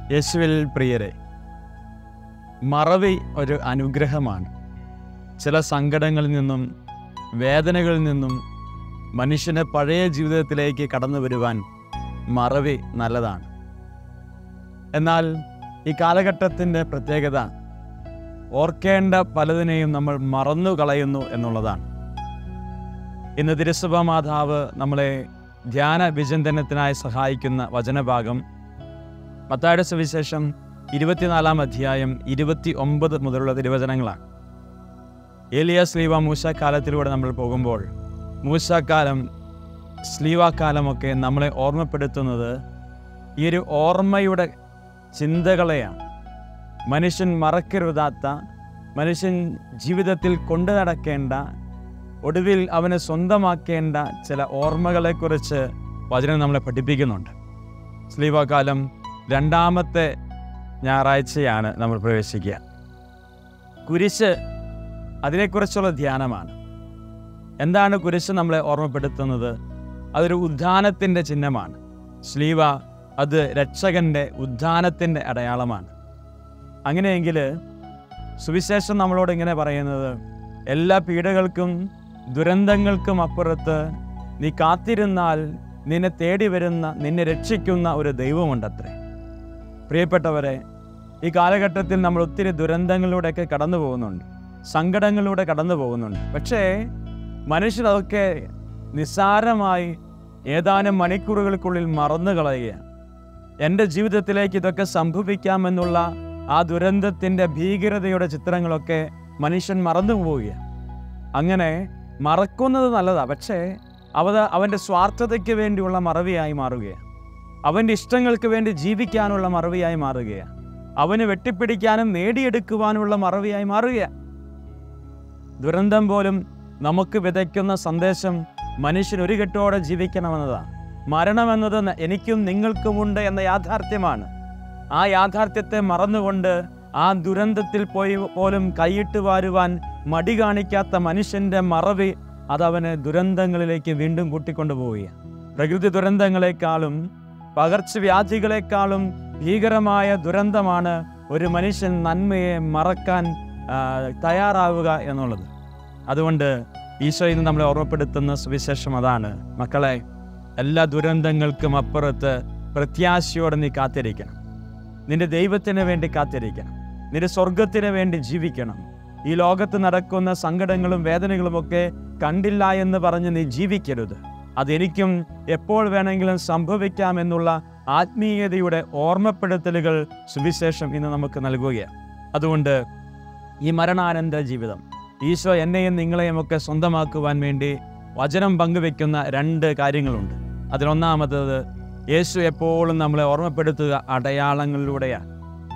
യേശുവിൽ പ്രിയരെ മറവി ഒരു അനുഗ്രഹമാണ് ചില സങ്കടങ്ങളിൽ നിന്നും വേദനകളിൽ നിന്നും മനുഷ്യന് പഴയ ജീവിതത്തിലേക്ക് കടന്നു വരുവാൻ മറവി നല്ലതാണ് എന്നാൽ ഈ കാലഘട്ടത്തിൻ്റെ പ്രത്യേകത ഓർക്കേണ്ട പലതിനെയും നമ്മൾ മറന്നു കളയുന്നു എന്നുള്ളതാണ് ഇന്ന് തിരുസഭ മാതാവ് നമ്മളെ ധ്യാന വിചിന്തനത്തിനായി സഹായിക്കുന്ന വചനഭാഗം മത്തായുടെ സുവിശേഷം ഇരുപത്തിനാലാം അധ്യായം ഇരുപത്തി ഒമ്പത് മുതലുള്ള തിരുവചനങ്ങളാണ് ഏലിയ സ്ലീവ മൂശാക്കാലത്തിലൂടെ നമ്മൾ പോകുമ്പോൾ മൂശാക്കാലം സ്ലീവാക്കാലമൊക്കെ നമ്മളെ ഓർമ്മപ്പെടുത്തുന്നത് ഈ ഒരു ഓർമ്മയുടെ ചിന്തകളെയാണ് മനുഷ്യൻ മറക്കരുതാത്ത മനുഷ്യൻ ജീവിതത്തിൽ കൊണ്ടു നടക്കേണ്ട ഒടുവിൽ അവന് സ്വന്തമാക്കേണ്ട ചില ഓർമ്മകളെക്കുറിച്ച് വചനം നമ്മളെ പഠിപ്പിക്കുന്നുണ്ട് സ്ലീവാകാലം രണ്ടാമത്തെ ഞായറാഴ്ചയാണ് നമ്മൾ പ്രവേശിക്കുക കുരിശ് അതിനെക്കുറിച്ചുള്ള ധ്യാനമാണ് എന്താണ് കുരിശ് നമ്മളെ ഓർമ്മപ്പെടുത്തുന്നത് അതൊരു ഉദ്ധാനത്തിൻ്റെ ചിഹ്നമാണ് സ്ലീവ അത് രക്ഷകൻ്റെ ഉദ്ധാനത്തിൻ്റെ അടയാളമാണ് അങ്ങനെയെങ്കിൽ സുവിശേഷം നമ്മളോട് ഇങ്ങനെ പറയുന്നത് എല്ലാ പീഡകൾക്കും ദുരന്തങ്ങൾക്കും അപ്പുറത്ത് നീ കാത്തിരുന്നാൽ നിന്നെ തേടി വരുന്ന നിന്നെ രക്ഷിക്കുന്ന ഒരു ദൈവമുണ്ടത്രേ പ്രിയപ്പെട്ടവരെ ഈ കാലഘട്ടത്തിൽ നമ്മൾ ഒത്തിരി ദുരന്തങ്ങളിലൂടെയൊക്കെ കടന്നു പോകുന്നുണ്ട് സങ്കടങ്ങളിലൂടെ കടന്നു പോകുന്നുണ്ട് പക്ഷേ മനുഷ്യരതൊക്കെ നിസ്സാരമായി ഏതാനും മണിക്കൂറുകൾക്കുള്ളിൽ മറന്നു കളയുകയാണ് എൻ്റെ ജീവിതത്തിലേക്ക് ഇതൊക്കെ സംഭവിക്കാമെന്നുള്ള ആ ദുരന്തത്തിൻ്റെ ഭീകരതയുടെ ചിത്രങ്ങളൊക്കെ മനുഷ്യൻ മറന്നു പോവുകയാണ് അങ്ങനെ മറക്കുന്നത് നല്ലതാണ് പക്ഷേ അവത് അവൻ്റെ സ്വാർത്ഥതയ്ക്ക് വേണ്ടിയുള്ള മറവിയായി മാറുകയാണ് അവൻ്റെ ഇഷ്ടങ്ങൾക്ക് വേണ്ടി ജീവിക്കാനുള്ള മറവിയായി മാറുകയാണ് അവന് വെട്ടിപ്പിടിക്കാനും നേടിയെടുക്കുവാനുള്ള മറവിയായി മാറുകയാണ് ദുരന്തം പോലും നമുക്ക് വിതയ്ക്കുന്ന സന്ദേശം മനുഷ്യൻ ഒരു കെട്ടോടെ ജീവിക്കണമെന്നതാണ് മരണമെന്നത് ന- എനിക്കും നിങ്ങൾക്കുമുണ്ട് എന്ന യാഥാർത്ഥ്യമാണ് ആ യാഥാർത്ഥ്യത്തെ മറന്നുകൊണ്ട് ആ ദുരന്തത്തിൽ പോയി പോലും കൈയിട്ട് വാരുവാൻ മടി കാണിക്കാത്ത മനുഷ്യൻ്റെ മറവി അതവനെ ദുരന്തങ്ങളിലേക്ക് വീണ്ടും കൂട്ടിക്കൊണ്ടുപോവുകയാണ് പ്രകൃതി ദുരന്തങ്ങളെക്കാളും പകർച്ചവ്യാധികളെക്കാളും ഭീകരമായ ദുരന്തമാണ് ഒരു മനുഷ്യൻ നന്മയെ മറക്കാൻ ആ, തയ്യാറാവുക എന്നുള്ളത് അതുകൊണ്ട് ഈശോ ഇന്ന് നമ്മളെ ഓർമ്മപ്പെടുത്തുന്ന സുവിശേഷം അതാണ് മക്കളെ എല്ലാ ദുരന്തങ്ങൾക്കും അപ്പുറത്ത് പ്രത്യാശയോടെ നീ കാത്തിരിക്കണം നിന്റെ ദൈവത്തിന് വേണ്ടി കാത്തിരിക്കണം നിന്റെ സ്വർഗത്തിന് വേണ്ടി ജീവിക്കണം ഈ ലോകത്ത് നടക്കുന്ന സങ്കടങ്ങളും വേദനകളുമൊക്കെ കണ്ടില്ല എന്ന് പറഞ്ഞ് നീ ജീവിക്കരുത് അതെനിക്കും എപ്പോൾ വേണമെങ്കിലും സംഭവിക്കാമെന്നുള്ള ആത്മീയതയുടെ ഓർമ്മപ്പെടുത്തലുകൾ സുവിശേഷം ഇന്ന് നമുക്ക് നൽകുകയാണ് അതുകൊണ്ട് ഈ മരണാനന്തര ജീവിതം ഈശോ എന്നെയും നിങ്ങളെയും ഒക്കെ സ്വന്തമാക്കുവാൻ വേണ്ടി വചനം പങ്കുവെക്കുന്ന രണ്ട് കാര്യങ്ങളുണ്ട് അതിലൊന്നാമത്തത് യേശു എപ്പോഴും നമ്മളെ ഓർമ്മപ്പെടുത്തുക അടയാളങ്ങളിലൂടെയാണ്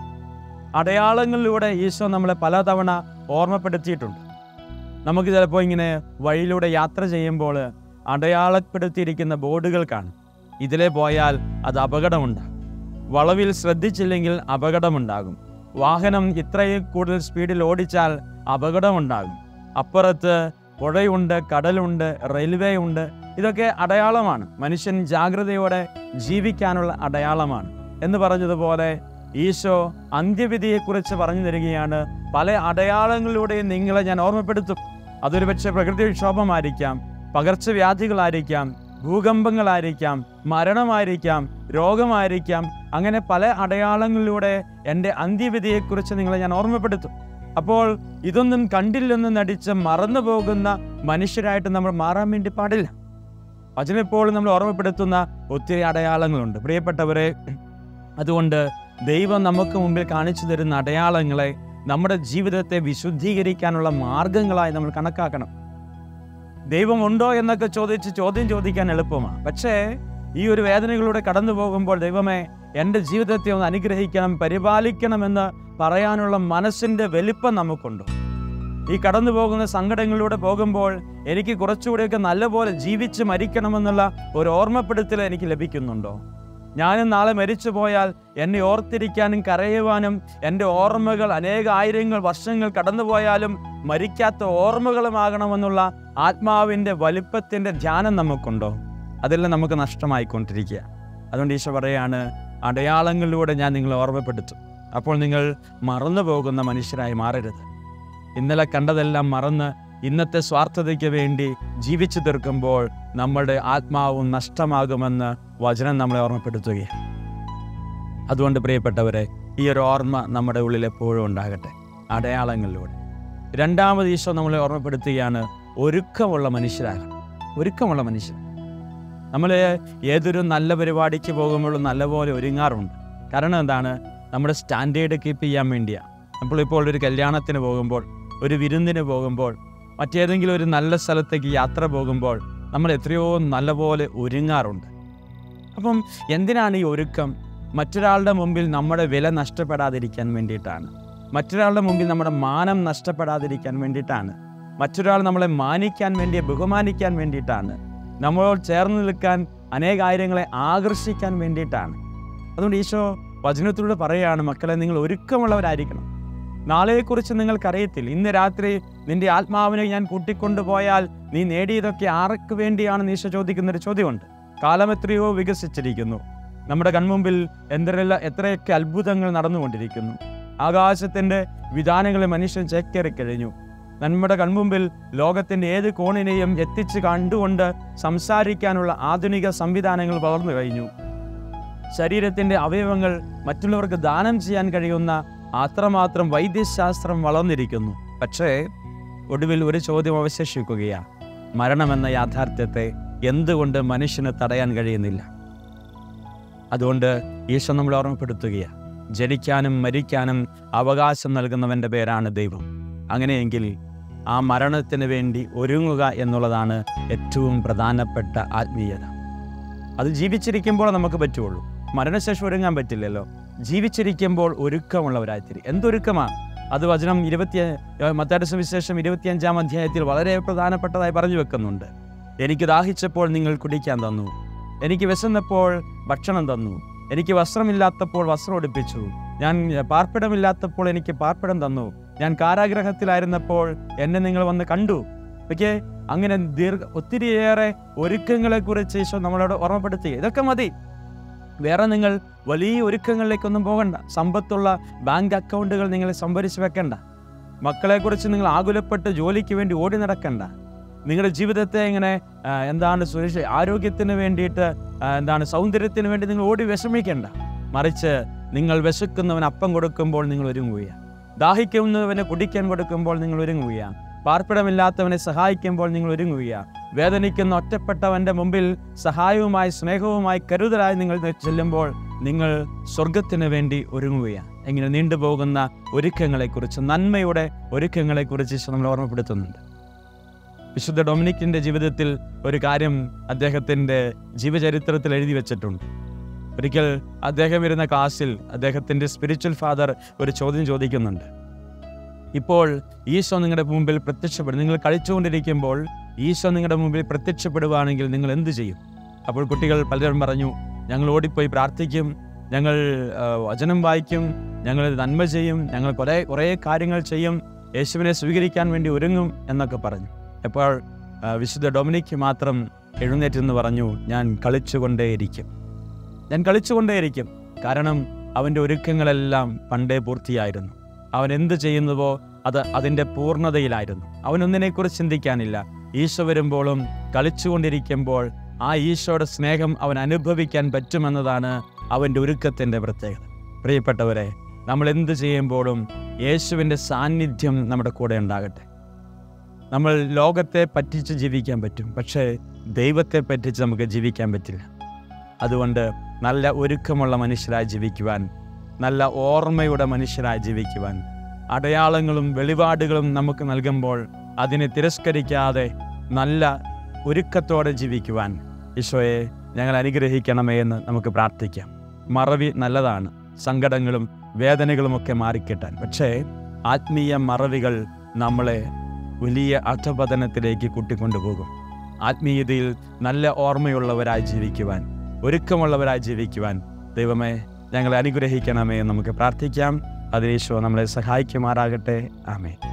അടയാളങ്ങളിലൂടെ ഈശോ നമ്മളെ പലതവണ ഓർമ്മപ്പെടുത്തിയിട്ടുണ്ട് നമുക്ക് ചിലപ്പോൾ ഇങ്ങനെ വഴിയിലൂടെ യാത്ര ചെയ്യുമ്പോൾ അടയാളപ്പെടുത്തിയിരിക്കുന്ന ബോർഡുകൾ കാണും ഇതിലെ പോയാൽ അത് അപകടമുണ്ടാകും വളവിൽ ശ്രദ്ധിച്ചില്ലെങ്കിൽ അപകടമുണ്ടാകും വാഹനം ഇത്രയും കൂടുതൽ സ്പീഡിൽ ഓടിച്ചാൽ അപകടമുണ്ടാകും അപ്പുറത്ത് പുഴയുണ്ട് കടലുണ്ട് റെയിൽവേ ഉണ്ട് ഇതൊക്കെ അടയാളമാണ് മനുഷ്യൻ ജാഗ്രതയോടെ ജീവിക്കാനുള്ള അടയാളമാണ് എന്ന് പറഞ്ഞതുപോലെ ഈശോ അന്ത്യവിധിയെക്കുറിച്ച് പറഞ്ഞു തരികയാണ് പല അടയാളങ്ങളിലൂടെയും നിങ്ങളെ ഞാൻ ഓർമ്മപ്പെടുത്തും അതൊരു പക്ഷേ പ്രകൃതിക്ഷോഭമായിരിക്കാം പകർച്ചവ്യാധികളായിരിക്കാം ഭൂകമ്പങ്ങളായിരിക്കാം മരണമായിരിക്കാം രോഗമായിരിക്കാം അങ്ങനെ പല അടയാളങ്ങളിലൂടെ എൻ്റെ അന്ത്യവിധിയെക്കുറിച്ച് നിങ്ങളെ ഞാൻ ഓർമ്മപ്പെടുത്തും അപ്പോൾ ഇതൊന്നും കണ്ടില്ലെന്ന് നടിച്ച് മറന്നു പോകുന്ന മനുഷ്യരായിട്ട് നമ്മൾ മാറാൻ വേണ്ടി പാടില്ല അതിനെപ്പോഴും നമ്മൾ ഓർമ്മപ്പെടുത്തുന്ന ഒത്തിരി അടയാളങ്ങളുണ്ട് പ്രിയപ്പെട്ടവരെ അതുകൊണ്ട് ദൈവം നമുക്ക് മുമ്പിൽ കാണിച്ചു തരുന്ന അടയാളങ്ങളെ നമ്മുടെ ജീവിതത്തെ വിശുദ്ധീകരിക്കാനുള്ള മാർഗങ്ങളായി നമ്മൾ കണക്കാക്കണം ദൈവമുണ്ടോ എന്നൊക്കെ ചോദിച്ച് ചോദ്യം ചോദിക്കാൻ എളുപ്പമാണ് പക്ഷേ ഈ ഒരു വേദനകളിലൂടെ കടന്നു പോകുമ്പോൾ ദൈവമേ എൻ്റെ ജീവിതത്തെ ഒന്ന് അനുഗ്രഹിക്കണം പരിപാലിക്കണമെന്ന് പറയാനുള്ള മനസ്സിൻ്റെ വലിപ്പം നമുക്കുണ്ടോ ഈ കടന്നു പോകുന്ന സങ്കടങ്ങളിലൂടെ പോകുമ്പോൾ എനിക്ക് കുറച്ചുകൂടെയൊക്കെ നല്ലപോലെ ജീവിച്ച് മരിക്കണമെന്നുള്ള ഒരു ഓർമ്മപ്പെടുത്തൽ എനിക്ക് ലഭിക്കുന്നുണ്ടോ ഞാനും നാളെ മരിച്ചു പോയാൽ എന്നെ ഓർത്തിരിക്കാനും കരയുവാനും എൻ്റെ ഓർമ്മകൾ അനേക ആയിരങ്ങൾ വർഷങ്ങൾ കടന്നുപോയാലും മരിക്കാത്ത ഓർമ്മകളുമാകണമെന്നുള്ള ആത്മാവിൻ്റെ വലിപ്പത്തിൻ്റെ ധ്യാനം നമുക്കുണ്ടോ അതെല്ലാം നമുക്ക് നഷ്ടമായിക്കൊണ്ടിരിക്കുക അതുകൊണ്ട് ഈശോ പറയാണ് അടയാളങ്ങളിലൂടെ ഞാൻ നിങ്ങളെ ഓർമ്മപ്പെടുത്തും അപ്പോൾ നിങ്ങൾ മറന്നു പോകുന്ന മനുഷ്യരായി മാറരുത് ഇന്നലെ കണ്ടതെല്ലാം മറന്ന് ഇന്നത്തെ സ്വാർത്ഥതയ്ക്ക് വേണ്ടി ജീവിച്ചു തീർക്കുമ്പോൾ നമ്മുടെ ആത്മാവും നഷ്ടമാകുമെന്ന് വചനം നമ്മളെ ഓർമ്മപ്പെടുത്തുകയാണ് അതുകൊണ്ട് പ്രിയപ്പെട്ടവരെ ഈ ഒരു ഓർമ്മ നമ്മുടെ ഉള്ളിൽ എപ്പോഴും ഉണ്ടാകട്ടെ അടയാളങ്ങളിലൂടെ രണ്ടാമത് ഈശോ നമ്മളെ ഓർമ്മപ്പെടുത്തുകയാണ് ഒരുക്കമുള്ള മനുഷ്യരാകണം ഒരുക്കമുള്ള മനുഷ്യർ നമ്മൾ ഏതൊരു നല്ല പരിപാടിക്ക് പോകുമ്പോഴും നല്ലപോലെ ഒരുങ്ങാറുണ്ട് കാരണം എന്താണ് നമ്മുടെ സ്റ്റാൻഡേർഡ് കീപ്പ് ചെയ്യാൻ വേണ്ടിയാണ് നമ്മളിപ്പോൾ ഒരു കല്യാണത്തിന് പോകുമ്പോൾ ഒരു വിരുന്നിന് പോകുമ്പോൾ മറ്റേതെങ്കിലും ഒരു നല്ല സ്ഥലത്തേക്ക് യാത്ര പോകുമ്പോൾ നമ്മൾ എത്രയോ നല്ലപോലെ ഒരുങ്ങാറുണ്ട് അപ്പം എന്തിനാണ് ഈ ഒരുക്കം മറ്റൊരാളുടെ മുമ്പിൽ നമ്മുടെ വില നഷ്ടപ്പെടാതിരിക്കാൻ വേണ്ടിയിട്ടാണ് മറ്റൊരാളുടെ മുമ്പിൽ നമ്മുടെ മാനം നഷ്ടപ്പെടാതിരിക്കാൻ വേണ്ടിയിട്ടാണ് മറ്റൊരാൾ നമ്മളെ മാനിക്കാൻ വേണ്ടി ബഹുമാനിക്കാൻ വേണ്ടിയിട്ടാണ് നമ്മളോട് ചേർന്ന് നിൽക്കാൻ അനേകാര്യങ്ങളെ ആകർഷിക്കാൻ വേണ്ടിയിട്ടാണ് അതുകൊണ്ട് ഈശോ വചനത്തിലൂടെ പറയുകയാണ് മക്കളെ നിങ്ങൾ ഒരുക്കമുള്ളവരായിരിക്കണം നാളെയെക്കുറിച്ച് നിങ്ങൾക്കറിയത്തില്ല ഇന്ന് രാത്രി നിന്റെ ആത്മാവിനെ ഞാൻ കൂട്ടിക്കൊണ്ടുപോയാൽ നീ നേടിയതൊക്കെ ആർക്ക് വേണ്ടിയാണെന്ന് ഈശോ ചോദിക്കുന്നൊരു ചോദ്യമുണ്ട് കാലം എത്രയോ വികസിച്ചിരിക്കുന്നു നമ്മുടെ കൺമുമ്പിൽ എന്തെല്ലാം എത്രയൊക്കെ അത്ഭുതങ്ങൾ നടന്നുകൊണ്ടിരിക്കുന്നു ആകാശത്തിൻ്റെ വിധാനങ്ങളെ മനുഷ്യൻ ചേക്കേറി കഴിഞ്ഞു നമ്മുടെ കൺമുമ്പിൽ ലോകത്തിൻ്റെ ഏത് കോണിനെയും എത്തിച്ച് കണ്ടുകൊണ്ട് സംസാരിക്കാനുള്ള ആധുനിക സംവിധാനങ്ങൾ വളർന്നു കഴിഞ്ഞു ശരീരത്തിൻ്റെ അവയവങ്ങൾ മറ്റുള്ളവർക്ക് ദാനം ചെയ്യാൻ കഴിയുന്ന അത്രമാത്രം വൈദ്യശാസ്ത്രം വളർന്നിരിക്കുന്നു പക്ഷേ ഒടുവിൽ ഒരു ചോദ്യം അവശേഷിക്കുകയാണ് മരണമെന്ന യാഥാർത്ഥ്യത്തെ എന്തുകൊണ്ട് മനുഷ്യന് തടയാൻ കഴിയുന്നില്ല അതുകൊണ്ട് ഈശോ നമ്മളെ ഓർമ്മപ്പെടുത്തുകയാണ് ജനിക്കാനും മരിക്കാനും അവകാശം നൽകുന്നവൻ്റെ പേരാണ് ദൈവം അങ്ങനെയെങ്കിൽ ആ മരണത്തിന് വേണ്ടി ഒരുങ്ങുക എന്നുള്ളതാണ് ഏറ്റവും പ്രധാനപ്പെട്ട ആത്മീയത അത് ജീവിച്ചിരിക്കുമ്പോൾ നമുക്ക് പറ്റുള്ളൂ മരണശേഷം ഒരുങ്ങാൻ പറ്റില്ലല്ലോ ജീവിച്ചിരിക്കുമ്പോൾ ഒരുക്കമുള്ളവരായിത്തീരി എന്തൊരുക്കമാണ് അത് വചനം ഇരുപത്തി മത്തായുടെ സുവിശേഷം ഇരുപത്തിയഞ്ചാം അധ്യായത്തിൽ വളരെ പ്രധാനപ്പെട്ടതായി പറഞ്ഞു വെക്കുന്നുണ്ട് എനിക്ക് ദാഹിച്ചപ്പോൾ നിങ്ങൾ കുടിക്കാൻ തന്നു എനിക്ക് വിശന്നപ്പോൾ ഭക്ഷണം തന്നു എനിക്ക് വസ്ത്രമില്ലാത്തപ്പോൾ വസ്ത്രം ഉടുപ്പിച്ചു ഞാൻ പാർപ്പിടമില്ലാത്തപ്പോൾ എനിക്ക് പാർപ്പിടം തന്നു ഞാൻ കാരാഗ്രഹത്തിലായിരുന്നപ്പോൾ എന്നെ നിങ്ങൾ വന്ന് കണ്ടു ഓക്കെ അങ്ങനെ ദീർഘ ഒത്തിരിയേറെ ഒരുക്കങ്ങളെ കുറിച്ച് ഈശോ നമ്മളോട് ഓർമ്മപ്പെടുത്തി ഇതൊക്കെ മതി വേറെ നിങ്ങൾ വലിയ ഒരുക്കങ്ങളിലേക്കൊന്നും പോകണ്ട സമ്പത്തുള്ള ബാങ്ക് അക്കൗണ്ടുകൾ നിങ്ങൾ സംഭരിച്ചു വെക്കണ്ട മക്കളെക്കുറിച്ച് നിങ്ങൾ ആകുലപ്പെട്ട് ജോലിക്ക് വേണ്ടി ഓടി നടക്കണ്ട നിങ്ങളുടെ ജീവിതത്തെ ഇങ്ങനെ ആ, എന്താണ് സുരക്ഷ ആരോഗ്യത്തിന് വേണ്ടിയിട്ട് ആ, എന്താണ് സൗന്ദര്യത്തിന് വേണ്ടി നിങ്ങൾ ഓടി വിഷമിക്കേണ്ട മറിച്ച് നിങ്ങൾ വിശക്കുന്നവന് അപ്പം കൊടുക്കുമ്പോൾ നിങ്ങൾ ഒരുങ്ങുകയാണ് ദാഹിക്കുന്നവന് കുടിക്കാൻ കൊടുക്കുമ്പോൾ നിങ്ങൾ ഒരുങ്ങുകയാണ് പാർപ്പിടമില്ലാത്തവനെ സഹായിക്കുമ്പോൾ നിങ്ങൾ ഒരുങ്ങുകയാണ് വേദനിക്കുന്ന ഒറ്റപ്പെട്ടവന്റെ മുമ്പിൽ സഹായവുമായി സ്നേഹവുമായി കരുതലായി നിങ്ങൾ ചെല്ലുമ്പോൾ നിങ്ങൾ സ്വർഗത്തിന് വേണ്ടി ഒരുങ്ങുകയാണ് എങ്ങനെ നീണ്ടുപോകുന്ന ഒരുക്കങ്ങളെക്കുറിച്ച് നന്മയുടെ ഒരുക്കങ്ങളെക്കുറിച്ച് ഈശോ നമ്മൾ ഓർമ്മപ്പെടുത്തുന്നുണ്ട് വിശുദ്ധ ഡൊമിനിക്കിന്റെ ജീവിതത്തിൽ ഒരു കാര്യം അദ്ദേഹത്തിന്റെ ജീവചരിത്രത്തിൽ എഴുതി വെച്ചിട്ടുണ്ട് ഒരിക്കൽ അദ്ദേഹം ഇരുന്ന ക്ലാസ്സിൽ അദ്ദേഹത്തിന്റെ സ്പിരിച്വൽ ഫാദർ ഒരു ചോദ്യം ചോദിക്കുന്നുണ്ട് ഇപ്പോൾ ഈശോ നിങ്ങളുടെ മുമ്പിൽ പ്രത്യക്ഷപ്പെടും നിങ്ങൾ കളിച്ചുകൊണ്ടിരിക്കുമ്പോൾ ഈശോ നിങ്ങളുടെ മുമ്പിൽ പ്രത്യക്ഷപ്പെടുവാണെങ്കിൽ നിങ്ങൾ എന്ത് ചെയ്യും അപ്പോൾ കുട്ടികൾ പലരും പറഞ്ഞു ഞങ്ങൾ ഓടിപ്പോയി പ്രാർത്ഥിക്കും ഞങ്ങൾ ആ, വചനം വായിക്കും ഞങ്ങൾ നന്മ ചെയ്യും ഞങ്ങൾ കുറേ കുറേ കാര്യങ്ങൾ ചെയ്യും യേശുവിനെ സ്വീകരിക്കാൻ വേണ്ടി ഒരുങ്ങും എന്നൊക്കെ പറഞ്ഞു അപ്പോൾ ആ, വിശുദ്ധ ഡൊമിനിക്ക് മാത്രം എഴുന്നേറ്റെന്ന് പറഞ്ഞു ഞാൻ കളിച്ചുകൊണ്ടേയിരിക്കും ഞാൻ കളിച്ചുകൊണ്ടേയിരിക്കും കാരണം അവൻ്റെ ഒരുക്കങ്ങളെല്ലാം പണ്ടേ പൂർത്തിയായിരുന്നു അവൻ എന്ത് ചെയ്യുന്നുവോ അത് അതിൻ്റെ പൂർണ്ണതയിലായിരുന്നു അവനൊന്നിനെക്കുറിച്ച് ചിന്തിക്കാനില്ല ഈശോ വരുമ്പോഴും കളിച്ചുകൊണ്ടിരിക്കുമ്പോൾ ആ ഈശോയുടെ സ്നേഹം അവൻ അനുഭവിക്കാൻ പറ്റുമെന്നതാണ് അവൻ്റെ ഒരുക്കത്തിൻ്റെ പ്രത്യേകത പ്രിയപ്പെട്ടവരെ നമ്മൾ എന്ത് ചെയ്യുമ്പോഴും യേശുവിൻ്റെ സാന്നിധ്യം നമ്മുടെ കൂടെ ഉണ്ടാകട്ടെ നമ്മൾ ലോകത്തെ പറ്റിച്ച് ജീവിക്കാൻ പറ്റും പക്ഷേ ദൈവത്തെ പറ്റിച്ച് നമുക്ക് ജീവിക്കാൻ പറ്റില്ല അതുകൊണ്ട് നല്ല ഒരുക്കമുള്ള മനുഷ്യരായി ജീവിക്കുവാൻ നല്ല ഓർമ്മയുടെ മനുഷ്യരായി ജീവിക്കുവാൻ അടയാളങ്ങളും വെളിപാടുകളും നമുക്ക് നൽകുമ്പോൾ അതിനെ തിരസ്കരിക്കാതെ നല്ല ഒരുക്കത്തോടെ ജീവിക്കുവാൻ ഈശോയെ ഞങ്ങൾ അനുഗ്രഹിക്കണമേ എന്ന് നമുക്ക് പ്രാർത്ഥിക്കാം മറവി നല്ലതാണ് സങ്കടങ്ങളും വേദനകളുമൊക്കെ മാറിക്കിട്ടാൻ പക്ഷേ ആത്മീയ മറവികൾ നമ്മളെ വലിയ അധപതനത്തിലേക്ക് കൂട്ടിക്കൊണ്ടുപോകും ആത്മീയതയിൽ നല്ല ഓർമ്മയുള്ളവരായി ജീവിക്കുവാൻ ഒരുക്കമുള്ളവരായി ജീവിക്കുവാൻ ദൈവമേ ഞങ്ങളെ അനുഗ്രഹിക്കണമേ എന്ന് നമുക്ക് പ്രാർത്ഥിക്കാം അതിനീശോ നമ്മളെ സഹായിക്കുമാറാകട്ടെ ആമേ